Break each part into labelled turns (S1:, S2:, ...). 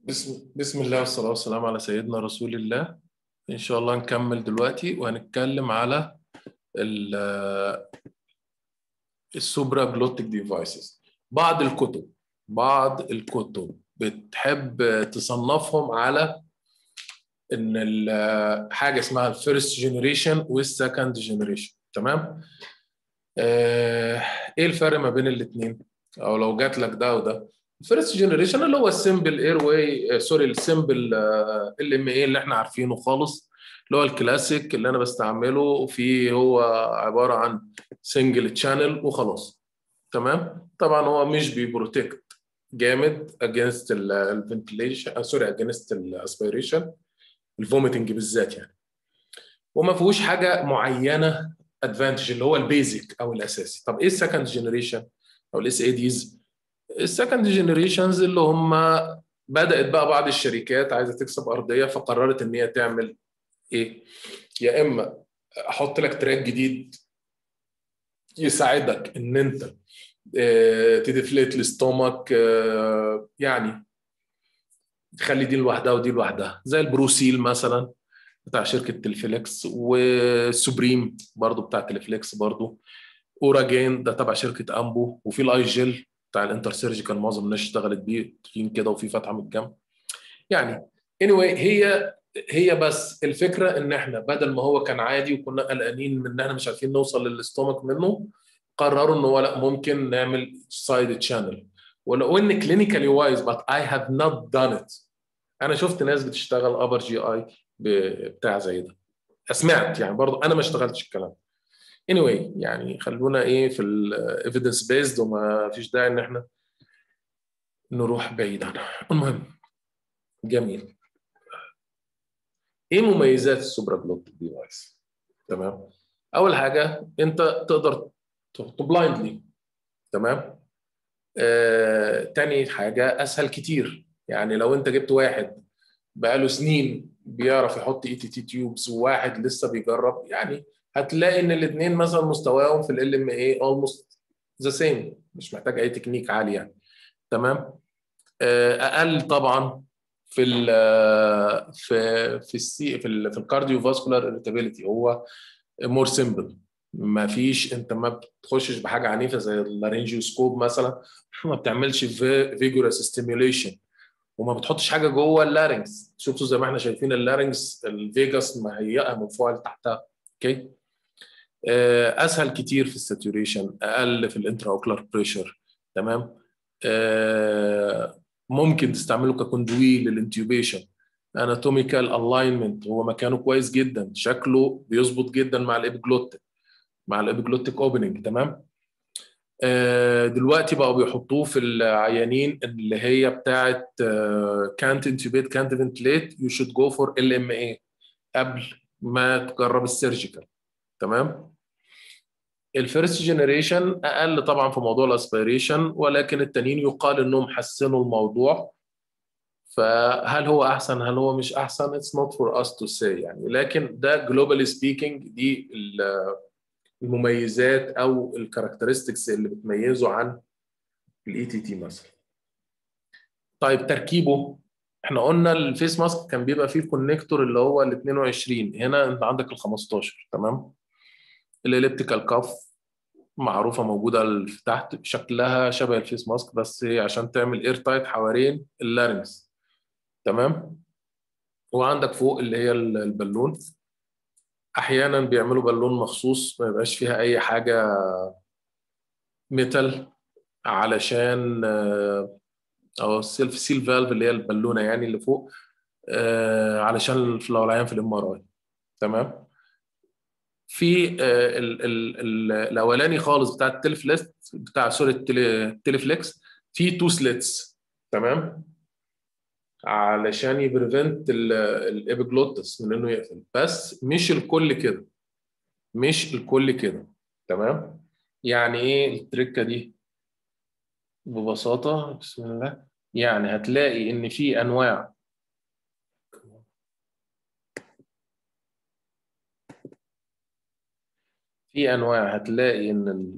S1: بسم, بسم الله والصلاة والسلام على سيدنا رسول الله إن شاء الله نكمل دلوقتي وهنتكلم على السوبرا جلوتيك ديفايسز بعض الكتب بعض الكتب بتحب تصنفهم على ان حاجه اسمها الفيرست جنريشن والسكند جنريشن تمام آه، ايه الفرق ما بين الاثنين او لو جات لك ده وده الفيرست جنريشن اللي هو السمبل اير واي سوري السمبل ال ام اي اللي احنا عارفينه خالص اللي هو الكلاسيك اللي انا بستعمله في هو عباره عن سنجل تشانل وخلاص تمام طبعا هو مش بيبروتكت جامد اجينست الفنتليشن سوري اجينست الاسبيريشن الفوميتنج بالذات يعني وما فيهوش حاجه معينه ادفانتج اللي هو البيزك او الاساسي طب ايه السكند جنريشن او الاس اي ديز السكند جنريشنز اللي هم بدات بقى بعض الشركات عايزه تكسب ارضيه فقررت ان هي تعمل ايه يا اما احط لك تراك جديد يساعدك ان انت تدفليت الاستومك يعني تخلي دي لوحدها ودي لوحدها زي البروسيل مثلا بتاع شركه تلفليكس والسوبريم برضو بتاع تلفليكس برضو اوراجين ده تبع شركه امبو وفي الاي جيل بتاع الانتر سيرجيكال معظم الناس اشتغلت بيه تخين كده وفي فتحه من الجنب يعني anyway هي هي بس الفكره ان احنا بدل ما هو كان عادي وكنا قلقانين من ان احنا مش عارفين نوصل للاستومك منه قرروا ان هو لا ممكن نعمل سايد تشانل ولو ان كلينيكالي وايز بس اي هاف نوت دان ات انا شفت ناس بتشتغل ابر جي اي بتاع زي ده سمعت يعني برضه انا ما اشتغلتش الكلام anyway يعني خلونا ايه في الايفيدنس بيزد وما فيش داعي ان احنا نروح بعيد عنها المهم جميل ايه مميزات السوبرا جلوتيك ديفايس تمام اول حاجه انت تقدر تبلايندلي تمام آه، تاني حاجه اسهل كتير يعني لو انت جبت واحد بقاله سنين بيعرف يحط اي تي تي تيوبز وواحد لسه بيجرب يعني هتلاقي ان الاثنين مثلا مستواهم في ال ام اي اولموست ذا سيم مش محتاج اي تكنيك عالي يعني تمام اقل طبعا في ال في في السي في ال في الكارديو فاسكولار اريتابيلتي هو مور سيمبل ما فيش انت ما بتخشش بحاجه عنيفه زي اللارنجيوسكوب مثلا ما بتعملش فيجورس ستيميوليشن وما بتحطش حاجه جوه اللارنجز شفتوا زي ما احنا شايفين اللارنجز الفيجاس مهيئه من فوق لتحتها اوكي اسهل كتير في الساتوريشن اقل في الانترا اوكلر بريشر تمام ممكن تستعمله ككوندوي للانتيوبيشن اناتوميكال الاينمنت هو مكانه كويس جدا شكله بيظبط جدا مع الابيجلوتيك مع الابيجلوتيك اوبننج تمام دلوقتي بقوا بيحطوه في العيانين اللي هي بتاعه كانت انتوبيت كانت فنتليت يو شود جو فور ال ام اي قبل ما تجرب السيرجيكال تمام الفيرست جنريشن اقل طبعا في موضوع الاسبيريشن ولكن التانيين يقال انهم حسنوا الموضوع فهل هو احسن هل هو مش احسن اتس نوت فور اس تو سي يعني لكن ده جلوبالي سبيكينج دي المميزات او الكاركترستكس اللي بتميزه عن الاي تي تي مثلا طيب تركيبه احنا قلنا الفيس ماسك كان بيبقى فيه الكونكتور اللي هو ال 22 هنا انت عندك ال 15 تمام الاليبتيكال كاف معروفه موجوده تحت شكلها شبه الفيس ماسك بس هي عشان تعمل اير تايت حوالين اللارنكس تمام وعندك فوق اللي هي البالون احيانا بيعملوا بالون مخصوص ما يبقاش فيها اي حاجه ميتال علشان او السيلف سيل فالف اللي هي البالونه يعني اللي فوق علشان لو العيان في الام ار اي تمام في ال ال ال الاولاني خالص بتاع التلفليكس بتاع سوري التلفليكس في تو سليتس تمام علشان يبريفنت الابيجلوتس من انه يقفل بس مش الكل كده مش الكل كده تمام يعني ايه التركه دي ببساطه بسم الله يعني هتلاقي ان في انواع في انواع هتلاقي ان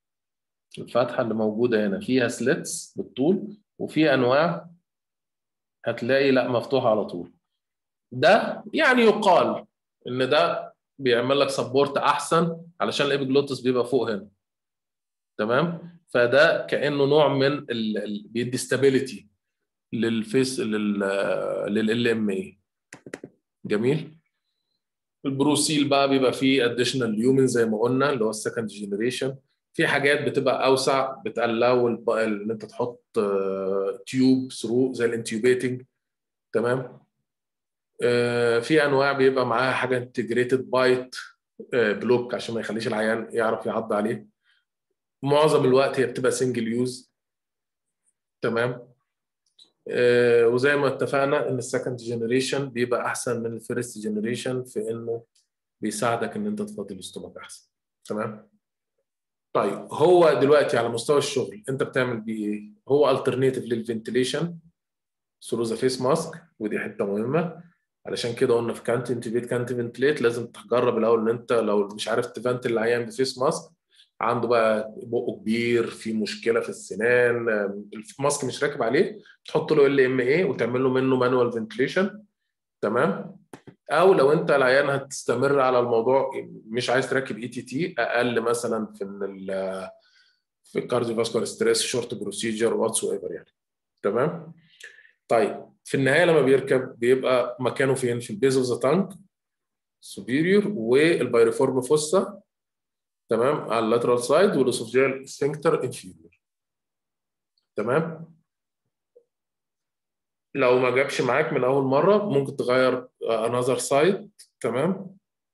S1: الفتحه اللي موجوده هنا فيها سليتس بالطول وفي انواع هتلاقي لا مفتوحه على طول ده يعني يقال ان ده بيعمل لك سبورت احسن علشان الابيجلوتس بيبقى فوق هنا تمام فده كانه نوع من ال... ال... بيدي ستابيليتي للفيس لل لل ام اي جميل البروسيل بقى بيبقى فيه اديشنال ليومن زي ما قلنا اللي هو السكند جينيريشن في حاجات بتبقى اوسع بتالاو ان انت تحط تيوب ثرو زي الانتيوبيتنج تمام في انواع بيبقى معاها حاجه انتجريتد بايت بلوك عشان ما يخليش العيان يعرف يعض عليه معظم الوقت هي بتبقى سنجل يوز تمام وزي ما اتفقنا ان السكند جنريشن بيبقى احسن من الفيرست جنريشن في انه بيساعدك ان انت تفضي الاستومك احسن تمام طيب هو دلوقتي على مستوى الشغل انت بتعمل بيه ايه هو الترناتيف للفنتيليشن ثرو ذا فيس ماسك ودي حته مهمه علشان كده قلنا في كانت انتبيت كانت فنتليت لازم تجرب الاول ان انت لو مش عارف تفنتل العيان بفيس ماسك عنده بقى بقه كبير في مشكله في السنان الماسك مش راكب عليه تحط له ال ام اي وتعمل له منه مانوال فنتليشن تمام او لو انت العيان هتستمر على الموضوع مش عايز تركب اي تي تي اقل مثلا في ال في الكارديو فاسكولار ستريس شورت بروسيجر واتس ايفر يعني تمام طيب في النهايه لما بيركب بيبقى مكانه فين في البيز اوف ذا تانك سوبيريور والبايريفورم فوسا تمام على اللاترال سايد والاسوفجيال سفنكتر انفيريور تمام لو ما جابش معاك من اول مره ممكن تغير انذر سايد تمام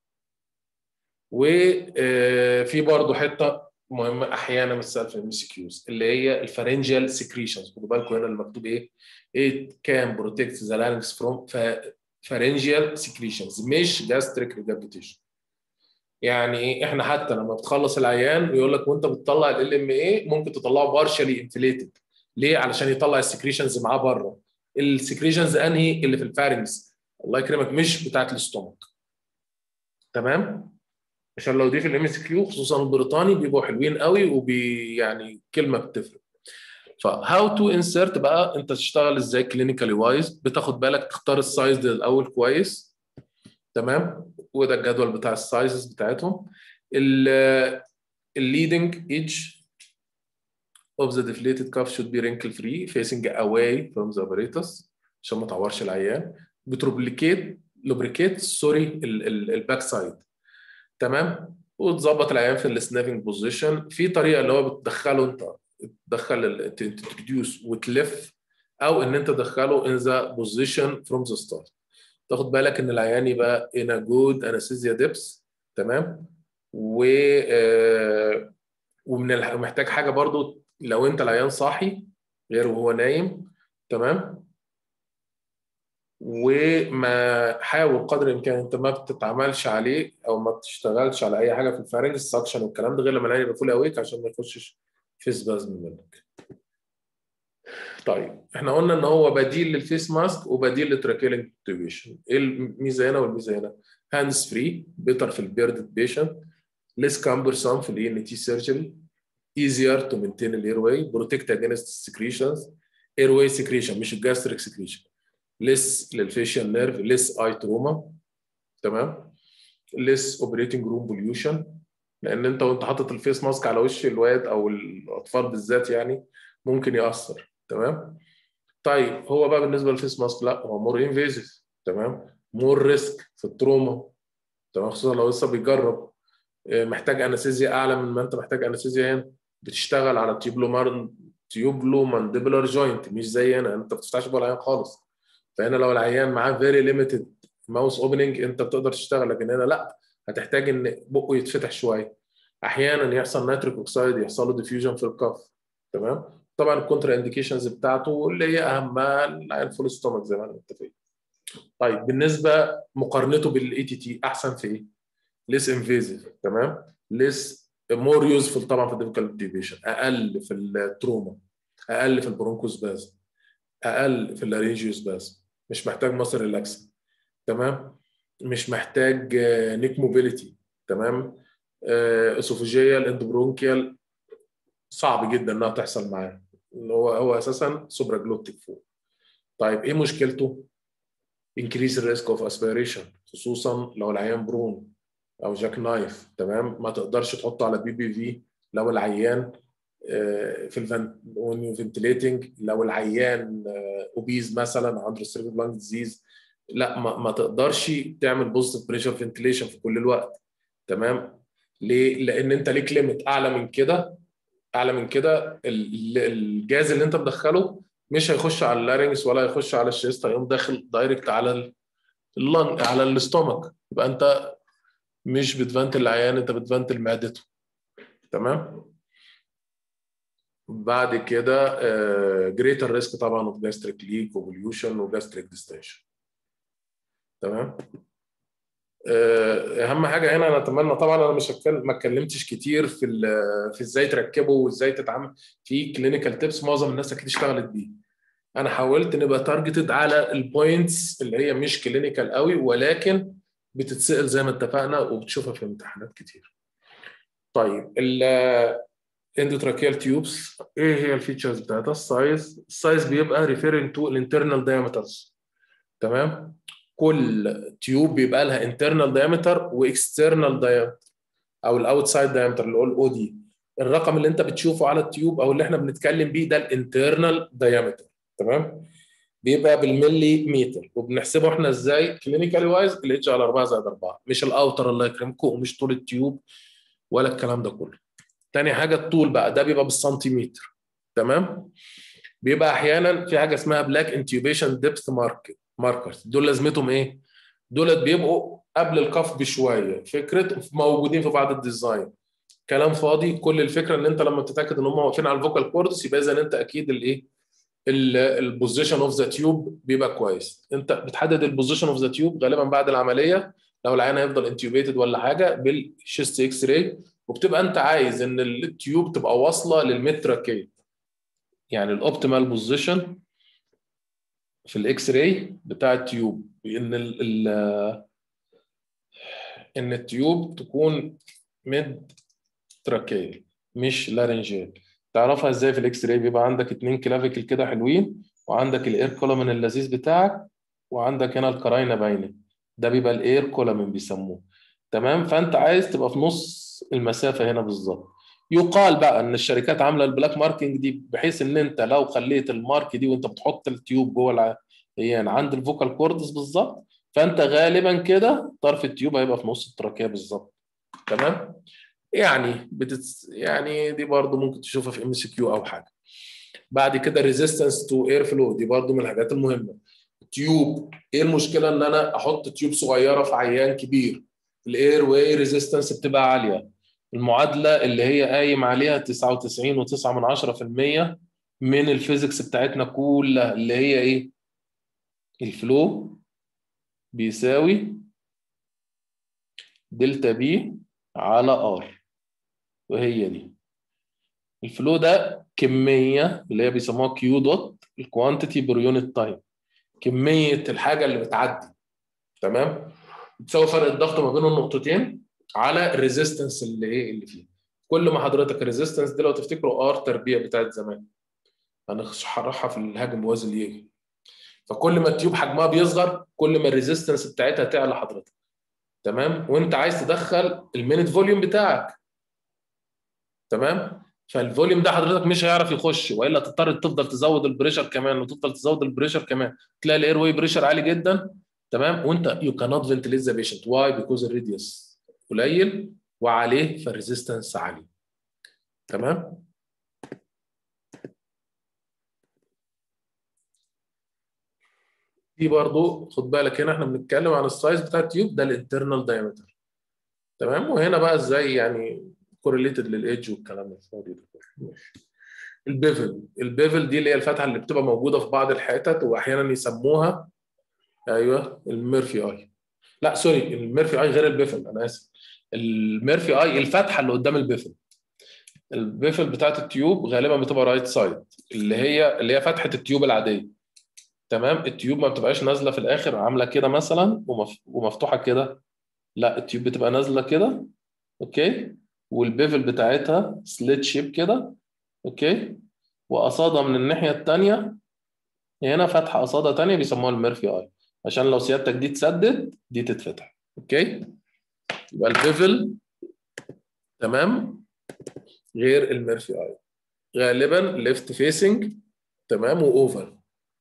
S1: وفي برضه حته مهمه احيانا بتسال في الام سي كيوز اللي هي الفارنجيال سكريشنز خدوا بالكم هنا المكتوب ايه it can protect the larynx from pharyngeal secretions مش gastric regurgitation يعني ايه احنا حتى لما بتخلص العيان يقول لك وانت بتطلع ال ام اي ممكن تطلعه بارشلي انفليتد ليه علشان يطلع السكريشنز معاه بره السكريشنز انهي اللي في الفارنجز الله يكرمك مش بتاعت الاستومك تمام عشان لو دي في الام اس كيو خصوصا البريطاني بيبقوا حلوين قوي وبي يعني كلمه بتفرق فهاو تو انسرت بقى انت تشتغل ازاي كلينيكالي وايز بتاخد بالك تختار السايز ده الاول كويس تمام وده الجدول بتاع السايزز بتاعتهم الليدنج ايدج of the deflated cuff should be wrinkle free facing away from the apparatus عشان ما تعورش العيان بتروبليكيت لوبريكيت سوري الباك سايد تمام وتظبط العيان في السنافنج بوزيشن في طريقه اللي هو بتدخله انت تدخل تنتروديوس وتلف او ان انت تدخله ان ذا بوزيشن فروم ذا ستارت تاخد بالك ان العيان يبقى in a good anesthesia depth تمام و آه ومن محتاج حاجه برضو لو انت العيان صاحي غير وهو نايم تمام وما حاول قدر الامكان انت ما بتتعاملش عليه او ما بتشتغلش على اي حاجه في الفارنج السكشن والكلام ده غير لما العيان يبقى فول اويك عشان ما يخشش في سبازم منك. طيب احنا قلنا ان هو بديل للفيس ماسك وبديل للتراكيل انتوبيشن ايه الميزه هنا والميزه هنا؟ هاندز فري بيتر في البيردد بيشنت ليس كامبرسام في الاي ان تي سيرجري easier to maintain الاير واي protect against secretions air way secretion مش الجاستريك secretion less للفيشيال نيرف less eye trauma تمام less operating room pollution لان انت وانت حاطط الفيس ماسك على وش الواد او الاطفال بالذات يعني ممكن ياثر تمام طيب هو بقى بالنسبه للفيس ماسك لا هو مور انفيزيف تمام مور ريسك في التروما تمام خصوصا لو لسه بيجرب محتاج انستيزيا اعلى من ما انت محتاج انستيزيا هنا بتشتغل على تيوبلو تيوبلو مانديبولار جوينت مش زي هنا انت ما بتفتحش بقى العيان خالص فهنا لو العيان معاه فيري ليميتد ماوس اوبننج انت بتقدر تشتغل لكن هنا لا هتحتاج ان بقه يتفتح شويه احيانا يحصل نيتريك اوكسايد يحصل له ديفيوجن في الكف تمام طبعا الكونترا انديكيشنز بتاعته اللي هي اهمها العيان فول ستومك زي ما انا متفق طيب بالنسبه مقارنته بالاي تي تي احسن في ايه؟ ليس انفيزيف تمام ليس مور يوزفul طبعا في الديفيكال ديبيشن اقل في التروما اقل في البرونكوس باز اقل في اللارينجيوس باز مش محتاج مصر ريلاكس تمام مش محتاج نيك موبيليتي تمام اسوفوجيال اندبرونكيال صعب جدا انها تحصل معاه هو هو اساسا سوبرا جلوتيك فوق طيب ايه مشكلته؟ increase the risk of aspiration خصوصا لو العيان برون او جاك نايف تمام ما تقدرش تحطه على بي بي في لو العيان في الفنت when فنتليتنج لو العيان اوبيز مثلا عنده restricted lung disease لا ما, ما تقدرش تعمل بوزيتيف بريشر فنتليشن في كل الوقت تمام ليه؟ لان انت ليك ليميت اعلى من كده اعلى من كده الجاز اللي انت مدخله مش هيخش على اللارynx ولا هيخش على الشيست هيقوم داخل دايركت على اللنج على الاستومك يبقى انت مش بتفنتل العيان انت بتفنتل معدته تمام بعد كده جريتر ريسك طبعا اوف جاستريك ليك وبوليوشن وجاستريك ديستنشن تمام اهم حاجه هنا انا اتمنى طبعا انا مش هتكلم ما اتكلمتش كتير في في ازاي تركبه وازاي تتعامل في كلينيكال تيبس معظم الناس اكيد اشتغلت بيه انا حاولت نبقى تارجتد على البوينتس اللي هي مش كلينيكال قوي ولكن بتتسال زي ما اتفقنا وبتشوفها في امتحانات كتير طيب الاندوتراكيال تيوبس ايه هي الفيتشرز بتاعتها السايز السايز بيبقى ريفيرنج تو الانترنال دايمترز تمام كل تيوب بيبقى لها انترنال دايمتر واكسترنال دايمتر او الاوتسايد دايمتر اللي هو الاو دي الرقم اللي انت بتشوفه على التيوب او اللي احنا بنتكلم بيه ده الانترنال دايمتر تمام بيبقى بالملي متر وبنحسبه احنا ازاي كلينيكالي وايز الاتش على 4 زائد 4 مش الاوتر الله يكرمكم ومش طول التيوب ولا الكلام ده كله تاني حاجه الطول بقى ده بيبقى بالسنتيمتر تمام بيبقى احيانا في حاجه اسمها بلاك انتيوبيشن ديبث ماركت ماركرز دول لازمتهم ايه؟ دولت بيبقوا قبل الكف بشويه فكره موجودين في بعض الديزاين كلام فاضي كل الفكره ان انت لما تتاكد ان هم واقفين على الفوكال كوردس يبقى اذا انت اكيد الايه البوزيشن اوف ذا تيوب بيبقى كويس انت بتحدد البوزيشن اوف ذا تيوب غالبا بعد العمليه لو العيان هيفضل انتيوبيتد ولا حاجه بالشيست اكس راي وبتبقى انت عايز ان التيوب تبقى واصله للمتراكيه يعني الاوبتيمال بوزيشن في الاكس راي بتاع التيوب ان ال ال ان التيوب تكون ميد تراكيل مش لارنجيال تعرفها ازاي في الاكس راي بيبقى عندك اتنين كلافيكل كده حلوين وعندك الاير كولومن اللذيذ بتاعك وعندك هنا القراينه باينه ده بيبقى الاير كولومن بيسموه تمام فانت عايز تبقى في نص المسافه هنا بالظبط يقال بقى ان الشركات عامله البلاك ماركينج دي بحيث ان انت لو خليت المارك دي وانت بتحط التيوب جوه يعني عند الفوكال كوردس بالظبط فانت غالبا كده طرف التيوب هيبقى في نص التراكيه بالظبط تمام يعني بتت... يعني دي برضو ممكن تشوفها في ام سي كيو او حاجه بعد كده ريزيستنس تو اير فلو دي برضو من الحاجات المهمه تيوب ايه المشكله ان انا احط تيوب صغيره في عيان كبير الاير واي ريزيستنس بتبقى عاليه المعادله اللي هي قايم عليها 99.9 من 10% من الفيزيكس بتاعتنا كلها اللي هي ايه الفلو بيساوي دلتا بي على ار وهي دي الفلو ده كميه اللي هي بيسموها كيو دوت الكوانتيتي بير يونت تايم كميه الحاجه اللي بتعدي تمام بتساوي فرق الضغط ما بين النقطتين على الريزيستنس اللي ايه اللي فيه كل ما حضرتك الريزيستنس دي لو تفتكروا ار تربيه بتاعت زمان هنشرحها في الهاجم موازي اللي يجي فكل ما التيوب حجمها بيصغر كل ما الريزيستنس بتاعتها تعلى حضرتك تمام وانت عايز تدخل المينت فوليوم بتاعك تمام فالفوليوم ده حضرتك مش هيعرف يخش والا تضطر تفضل تزود البريشر كمان وتفضل تزود البريشر كمان تلاقي الاير واي بريشر عالي جدا تمام وانت يو كانوت فنتليت ذا بيشنت واي بيكوز الراديوس قليل وعليه فالريزيستنس عالي تمام دي برضو خد بالك هنا احنا بنتكلم عن السايز بتاع التيوب ده الانترنال دايمتر تمام وهنا بقى ازاي يعني كورليتد للايدج والكلام الفاضي ده البيفل البيفل دي اللي هي الفتحه اللي بتبقى موجوده في بعض الحتت واحيانا يسموها ايوه الميرفي اي لا سوري الميرفي اي غير البيفل انا اسف الميرفي اي الفتحه اللي قدام البيفل البيفل بتاعت التيوب غالبا بتبقى رايت سايد اللي هي اللي هي فتحه التيوب العاديه تمام التيوب ما بتبقاش نازله في الاخر عامله كده مثلا ومف... ومفتوحه كده لا التيوب بتبقى نازله كده اوكي والبيفل بتاعتها سليت شيب كده اوكي وقصادها من الناحيه الثانيه هنا فتحه قصادها تانية بيسموها الميرفي اي عشان لو سيادتك دي تسدد دي تتفتح اوكي يبقى البيفل تمام غير الميرفي اي غالبا ليفت فيسنج تمام واوفر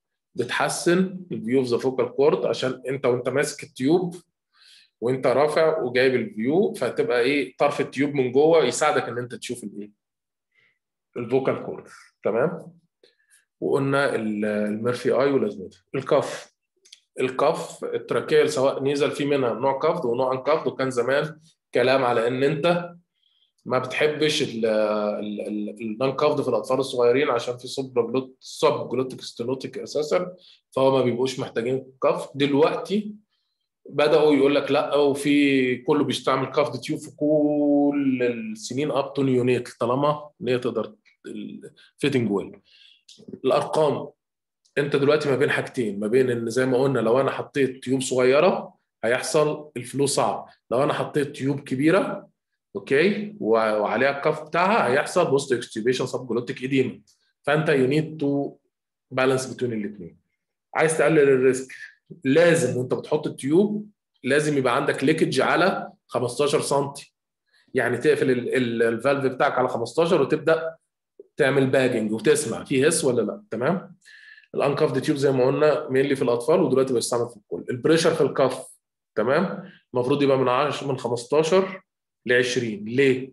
S1: بتحسن الفيو اوف ذا فوكال كورد عشان انت وانت ماسك التيوب وانت رافع وجايب الفيو فتبقى ايه طرف التيوب من جوه يساعدك ان انت تشوف الايه الفوكال كورد تمام وقلنا الميرفي اي ولازمتها الكف الكف التراكيل سواء نيزل في منها نوع كفض ونوع انكفض وكان زمان كلام على ان انت ما بتحبش النون كفض في الاطفال الصغيرين عشان في سب جلوت سب جلوتيك ستينوتيك اساسا فهو ما بيبقوش محتاجين كف دلوقتي بداوا يقول لك لا وفي كله بيستعمل كفض تيوب في كل السنين اب تو نيونيت طالما ان هي تقدر فيتنج ويل الارقام انت دلوقتي ما بين حاجتين ما بين ان زي ما قلنا لو انا حطيت تيوب صغيره هيحصل الفلو صعب لو انا حطيت تيوب كبيره اوكي وعليها الكف بتاعها هيحصل بوست اكستيبيشن سب جلوتيك ايديما فانت يو نيد تو بالانس بين الاثنين عايز تقلل الريسك لازم وانت بتحط التيوب لازم يبقى عندك ليكج على 15 سم يعني تقفل الفالف بتاعك على 15 وتبدا تعمل باجنج وتسمع في هس ولا لا تمام الانكفد تيوب زي ما قلنا مينلي في الاطفال ودلوقتي بيستعمل في الكل البريشر في الكف تمام المفروض يبقى من 10 من 15 ل 20 ليه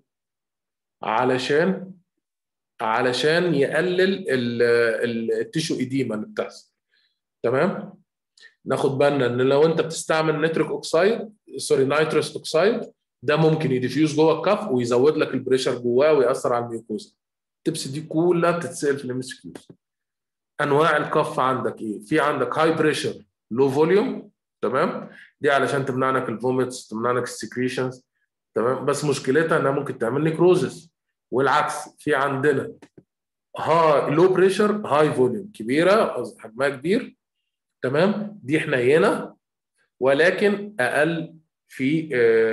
S1: علشان علشان يقلل التيشو ايديما اللي بتحصل تمام ناخد بالنا ان لو انت بتستعمل نيتريك اوكسايد سوري نيتروس اوكسايد ده ممكن يديفيوز جوه الكف ويزود لك البريشر جواه ويأثر على الميوكوزا التبس دي كلها بتتسال في الام اس كيوز انواع الكف عندك ايه في عندك هاي بريشر لو فوليوم تمام دي علشان تمنع لك الفوميتس تمنع لك السكريشنز تمام بس مشكلتها انها ممكن تعمل نيكروزس والعكس في عندنا هاي لو بريشر هاي فوليوم كبيره حجمها كبير تمام دي حنينه ولكن اقل في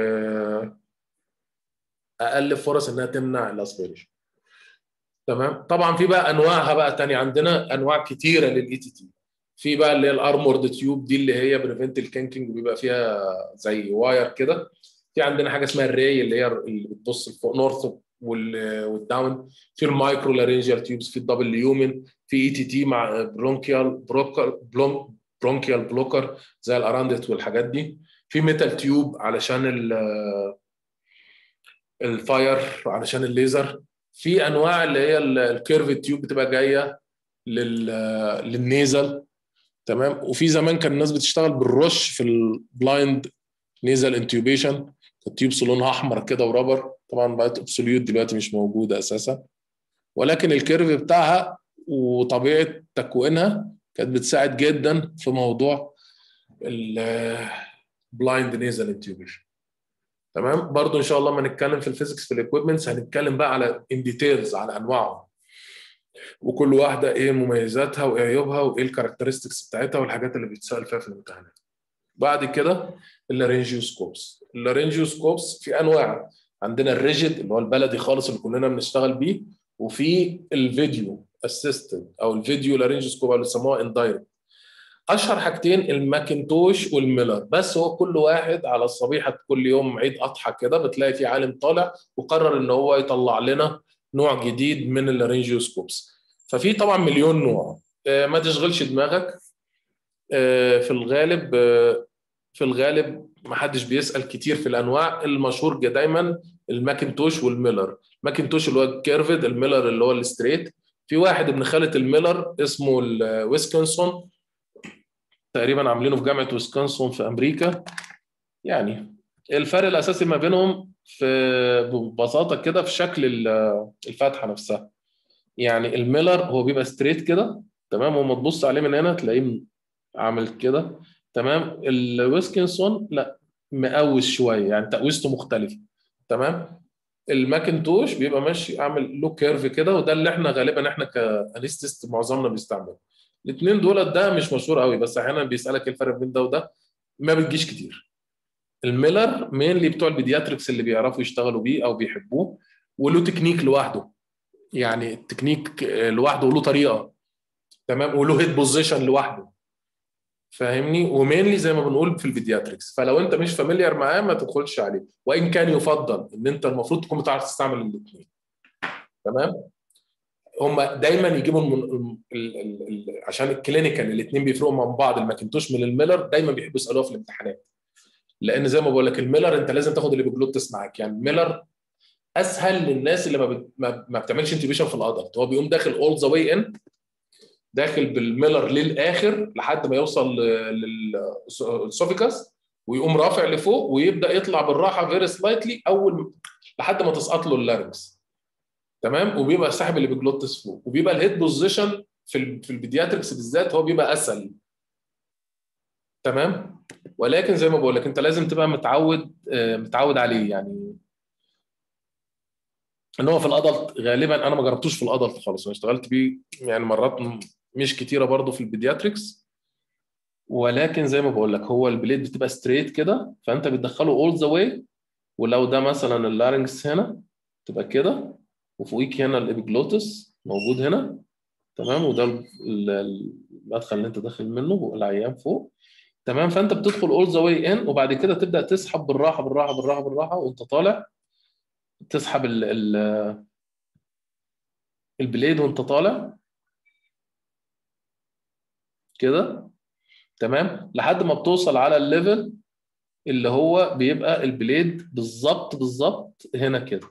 S1: اقل فرص انها تمنع الاسبيريشن تمام طبعا في بقى انواعها بقى تاني عندنا انواع كتيره للاي تي تي في بقى اللي هي الارمورد تيوب دي اللي هي بريفنت الكينكينج وبيبقى فيها زي واير كده في عندنا حاجه اسمها الري اللي هي اللي بتبص لفوق نورث والداون في المايكرو لارنجيال تيوبس في الدبل ليومن في اي تي تي مع برونكيال بروكر بلوم برونكيال بلوكر زي الاراندت والحاجات دي في ميتال تيوب علشان الفاير علشان الليزر في انواع اللي هي الكيرف تيوب بتبقى جايه لل للنيزل تمام وفي زمان كان الناس بتشتغل بالرش في البلايند نيزل انتيوبيشن التيوبس لونها احمر كده ورابر طبعا بقت ابسوليوت دلوقتي مش موجوده اساسا ولكن الكيرف بتاعها وطبيعه تكوينها كانت بتساعد جدا في موضوع البلايند نيزل انتيوبيشن تمام برضو ان شاء الله ما نتكلم في الفيزيكس في الاكويبمنتس هنتكلم بقى على ان ديتيلز على انواعهم وكل واحده ايه مميزاتها وايه عيوبها وايه الكاركترستكس بتاعتها والحاجات اللي بيتسال فيها في الامتحانات بعد كده اللارنجيوسكوبس اللارنجيوسكوبس في انواع عندنا الريجيد اللي هو البلدي خالص اللي كلنا بنشتغل بيه وفي الفيديو اسيستنت او الفيديو لارنجيوسكوب اللي بيسموها اندايركت اشهر حاجتين الماكنتوش والميلر بس هو كل واحد على الصبيحه كل يوم عيد اضحى كده بتلاقي في عالم طالع وقرر ان هو يطلع لنا نوع جديد من اللارنجيوسكوبس ففي طبعا مليون نوع ما تشغلش دماغك في الغالب في الغالب ما حدش بيسال كتير في الانواع المشهور دايما الماكنتوش والميلر ماكنتوش اللي هو الكيرفد الميلر اللي هو الستريت في واحد ابن خاله الميلر اسمه الويسكنسون تقريبا عاملينه في جامعه ويسكنسون في امريكا يعني الفرق الاساسي ما بينهم في ببساطه كده في شكل الفتحه نفسها يعني الميلر هو بيبقى ستريت كده تمام وما تبص عليه من هنا تلاقيه عامل كده تمام الويسكنسون لا مقوس شويه يعني تقويسته مختلفه تمام الماكنتوش بيبقى ماشي عامل له كيرف كده وده اللي احنا غالبا احنا كانستست معظمنا بيستعمله الاثنين دول ده مش مشهور قوي بس احيانا بيسالك ايه الفرق بين ده وده ما بتجيش كتير الميلر مينلي بتوع البيدياتريكس اللي بيعرفوا يشتغلوا بيه او بيحبوه وله تكنيك لوحده يعني التكنيك لوحده له طريقه تمام وله هيد بوزيشن لوحده فاهمني ومينلي زي ما بنقول في البيدياتريكس فلو انت مش فاميليار معاه ما تدخلش عليه وان كان يفضل ان انت المفروض تكون بتعرف تستعمل الاثنين تمام هم دايما يجيبوا الم... ال... ال... ال... عشان الكلينيكال الاثنين بيفرقوا من بعض الماكنتوش من الميلر دايما بيحبوا يسالوها في الامتحانات لان زي ما بقول لك الميلر انت لازم تاخد الابيجلوتس معاك يعني الميلر اسهل للناس اللي ما, بت... ما... ما بتعملش انتبيشن في الادلت هو بيقوم داخل اول ذا واي ان داخل بالميلر للاخر لحد ما يوصل للسوفيكاس ويقوم رافع لفوق ويبدا يطلع بالراحه فيري سلايتلي اول لحد ما تسقط له اللارنكس تمام وبيبقى ساحب اللي بيجلوتس فوق وبيبقى الهيد بوزيشن في ال في البيدياتريكس بالذات هو بيبقى اسهل تمام ولكن زي ما بقول لك انت لازم تبقى متعود متعود عليه يعني ان هو في الادلت غالبا انا ما جربتوش في الادلت خالص انا اشتغلت بيه يعني مرات مش كتيره برضه في البيدياتريكس ولكن زي ما بقول لك هو البليد بتبقى ستريت كده فانت بتدخله اول ذا واي ولو ده مثلا اللارنكس هنا تبقى كده وفوقيك هنا الابيجلوتس موجود هنا تمام وده المدخل اللي انت داخل منه العيان فوق تمام فانت بتدخل اول ذا واي ان وبعد كده تبدا تسحب بالراحه بالراحه بالراحه بالراحه وانت طالع تسحب ال ال البليد وانت طالع كده تمام لحد ما بتوصل على الليفل اللي هو بيبقى البليد بالظبط بالظبط هنا كده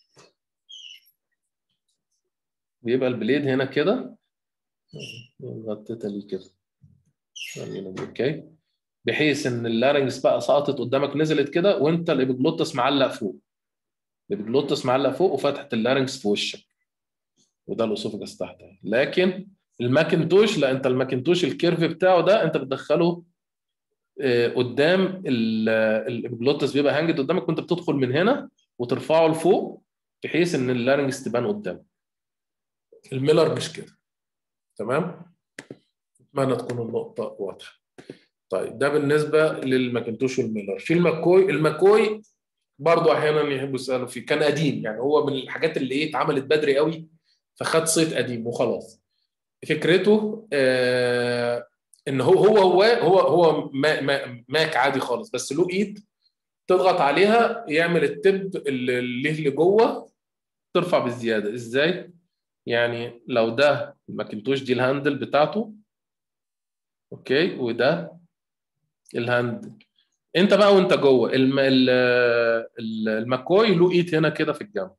S1: بيبقى البليد هنا كده غطيتها ليه كده اوكي بحيث ان اللارنجس بقى سقطت قدامك نزلت كده وانت الابيجلوتس معلق فوق الابيجلوتس معلق فوق وفتحت اللارنجس في وشك وده الاسوفجس تحت لكن الماكنتوش لا انت الماكنتوش الكيرف بتاعه ده انت بتدخله قدام الابيجلوتس بيبقى هانجد قدامك وانت بتدخل من هنا وترفعه لفوق بحيث ان اللارنجس تبان قدامك الميلر مش كده تمام اتمنى تكون النقطه واضحه طيب ده بالنسبه للماكنتوش والميلر في الماكوي الماكوي برضه احيانا يحبوا يسالوا فيه كان قديم يعني هو من الحاجات اللي ايه اتعملت بدري قوي فخد صيت قديم وخلاص فكرته آه ان هو هو هو هو هو ما ما ماك عادي خالص بس له ايد تضغط عليها يعمل التب اللي اللي جوه ترفع بالزياده ازاي؟ يعني لو ده الماكنتوش دي الهاندل بتاعته اوكي وده الهاندل انت بقى وانت جوه الم... المكوي له ايد هنا كده في الجنب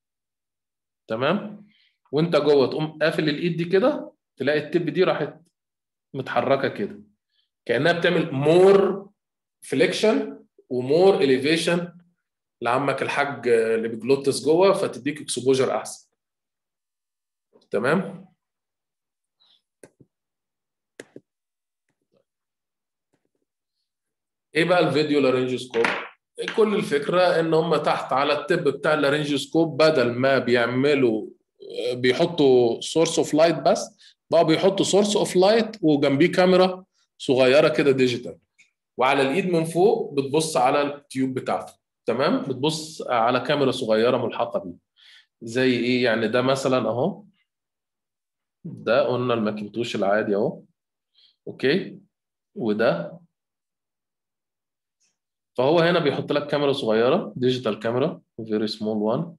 S1: تمام وانت جوه تقوم قافل الايد دي كده تلاقي التب دي راحت متحركه كده كانها بتعمل مور فليكشن ومور اليفيشن لعمك الحاج اللي بيجلوتس جوه فتديك اكسبوجر احسن تمام ايه بقى الفيديو لارنجوسكوب كل الفكره ان هم تحت على التب بتاع اللارنجوسكوب بدل ما بيعملوا بيحطوا سورس اوف لايت بس بقى بيحطوا سورس اوف لايت وجنبيه كاميرا صغيره كده ديجيتال وعلى الايد من فوق بتبص على التيوب بتاعته تمام بتبص على كاميرا صغيره ملحقه بيه زي ايه يعني ده مثلا اهو ده قلنا الماكنتوش العادي اهو اوكي وده فهو هنا بيحط لك كاميرا صغيره ديجيتال كاميرا فيري سمول وان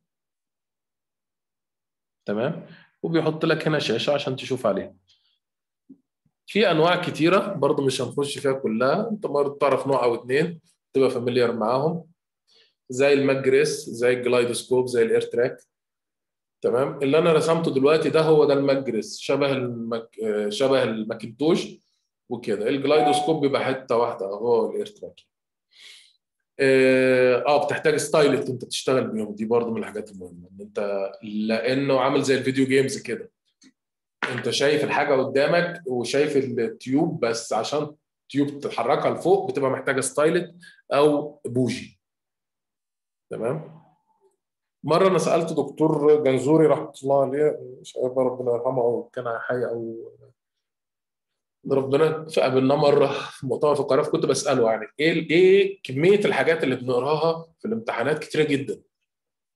S1: تمام وبيحط لك هنا شاشه عشان تشوف عليها في انواع كتيره برضه مش هنخش فيها كلها انت برضه تعرف نوع او اتنين تبقى فاميليار معاهم زي الماجريس زي الجلايدوسكوب زي الاير تراك تمام اللي انا رسمته دلوقتي ده هو ده الماجريس شبه المك... شبه الماكنتوش وكده الجلايدوسكوب بيبقى حته واحده اهو الاير تراك اه بتحتاج ستايلت انت بتشتغل بيهم دي برضه من الحاجات المهمه ان انت لانه عامل زي الفيديو جيمز كده انت شايف الحاجه قدامك وشايف التيوب بس عشان تيوب تحركها لفوق بتبقى محتاجه ستايلت او بوجي تمام مره انا سالت دكتور جنزوري رحمه الله عليه مش عارف ربنا يرحمه او كان حي او ربنا فقابلناه مره في مؤتمر في القاهره فكنت بساله يعني ايه ايه كميه الحاجات اللي بنقراها في الامتحانات كتيره جدا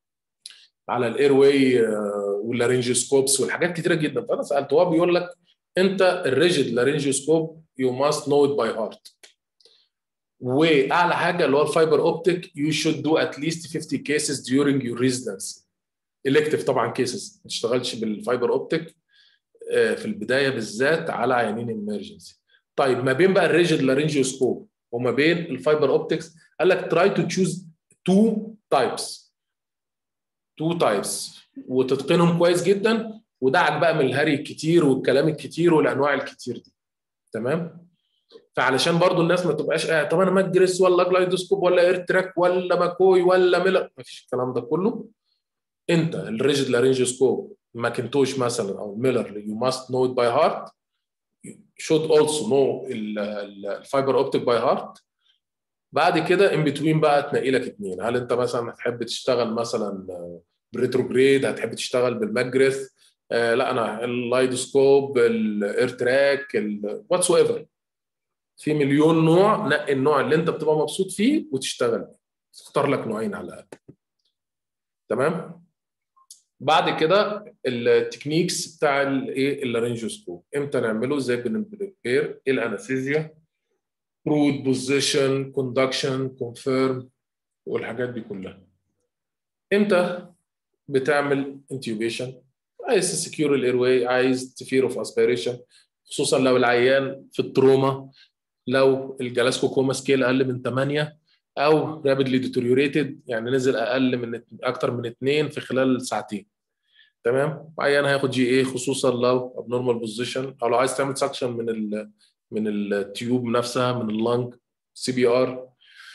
S1: على الاير واي واللارنجوسكوبس والحاجات كتيره جدا فانا سالته هو بيقول لك انت الريجيد لارنجيوسكوب يو ماست نو ات باي هارت واعلى حاجه اللي هو الفايبر اوبتيك يو شود دو ات ليست 50 كيسز during your residency الكتف طبعا كيسز ما تشتغلش بالفايبر اوبتيك في البدايه بالذات على عيانين امرجنسي طيب ما بين بقى الريجيد لارنجيوسكوب وما بين الفايبر اوبتكس قال لك تراي تو تشوز تو تايبس تو تايبس وتتقنهم كويس جدا ودعك بقى من الهري الكتير والكلام الكتير والانواع الكتير دي تمام فعلشان برضو الناس ما تبقاش قاعد طب انا ماجرس ولا جلايدوسكوب ولا اير تراك ولا ماكوي ولا ميلر مفيش الكلام ده كله انت الريجيد لارنجيوسكوب ماكنتوش مثلا او ميلر يو ماست نو ات باي هارت should also know الفايبر اوبتيك باي هارت بعد كده ان بتوين بقى تنقي لك اثنين هل انت مثلا هتحب تشتغل مثلا بريتروجريد هتحب تشتغل بالماجريث آه لا انا اللايدوسكوب الاير تراك واتس ايفر في مليون نوع نقي النوع اللي انت بتبقى مبسوط فيه وتشتغل تختار لك نوعين على الاقل تمام بعد كده التكنيكس بتاع الايه اللارنجوسكوب امتى نعمله ازاي بنبريبير ايه الانستيزيا برود بوزيشن كوندكشن كونفيرم والحاجات دي كلها امتى بتعمل انتيوبيشن عايز تسكيور الاير واي عايز تفير اوف اسبيريشن خصوصا لو العيان في التروما لو الجلاسكو كوما سكيل اقل من 8 او رابيدلي ديتوريوريتد يعني نزل اقل من اكتر من 2 في خلال ساعتين تمام عيان هياخد جي اي خصوصا لو ابنورمال بوزيشن او لو عايز تعمل سكشن من ال من التيوب نفسها من اللنج سي بي ار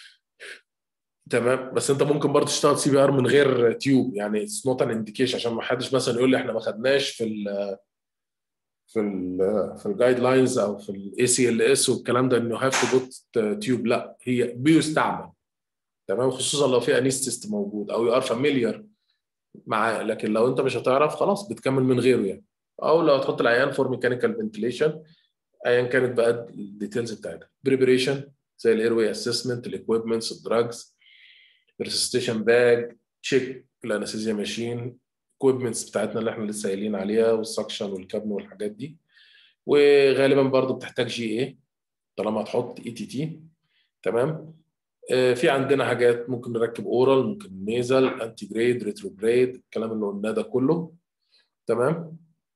S1: تمام بس انت ممكن برضه تشتغل سي بي ار من غير تيوب يعني اتس نوت ان انديكيشن عشان ما حدش مثلا يقول لي احنا ما خدناش في ال في ال في الجايد لاينز او في الاي سي ال اس والكلام ده انه هاف تو بوت تيوب لا هي بيستعمل تمام خصوصا لو في انيستست موجود او يو ار فاميليار معاه لكن لو انت مش هتعرف خلاص بتكمل من غيره يعني او لو هتحط العيان فور ميكانيكال فنتليشن ايا كانت بقى الديتيلز بتاعتها بريبريشن زي الاير واي اسسمنت الاكويبمنتس الدراجز الريسستيشن باج تشيك الانستيزيا ماشين الاكويبمنتس بتاعتنا اللي احنا لسه قايلين عليها والسكشن والكابن والحاجات دي وغالبا برضو بتحتاج جي اي طالما هتحط اي تي تي تمام آه في عندنا حاجات ممكن نركب اورال ممكن نيزل انتي جريد ريتروجريد الكلام اللي قلناه ده كله تمام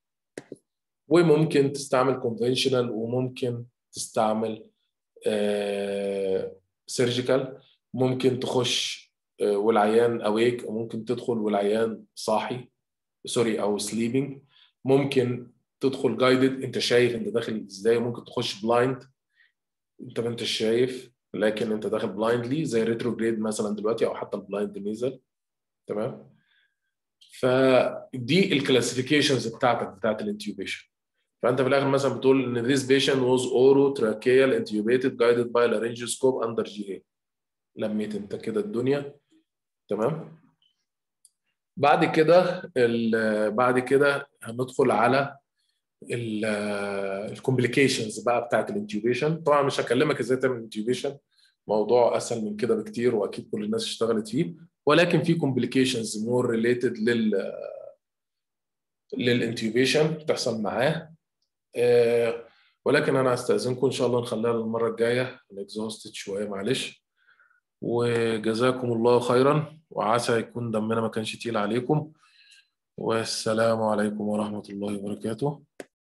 S1: وممكن تستعمل كونفنشنال وممكن تستعمل سيرجيكال آه ممكن تخش آه والعيان اويك وممكن تدخل والعيان صاحي سوري او سليبنج ممكن تدخل جايدد انت شايف انت داخل ازاي ممكن تخش بلايند انت ما انتش شايف لكن انت داخل بلايندلي زي ريتروجريد مثلا دلوقتي او حتى البلايند نيزل تمام فدي الكلاسيفيكيشنز بتاعتك بتاعت الانتيوبيشن فانت في الاخر مثلا بتقول ان this patient was orotracheal intubated guided by laryngoscope under GA لميت انت كده الدنيا تمام بعد كده بعد كده هندخل على الكومبليكيشنز بقى بتاعت الانتيوبيشن طبعا مش هكلمك ازاي تعمل انتيوبيشن موضوع اسهل من كده بكتير واكيد كل الناس اشتغلت فيه ولكن في كومبليكيشنز مور ريليتد لل للانتيوبيشن بتحصل معاه آه ولكن انا هستاذنكم ان شاء الله نخليها للمره الجايه الاكزوستد شويه معلش وجزاكم الله خيرا وعسى يكون دمنا ما كانش تقيل عليكم والسلام عليكم ورحمه الله وبركاته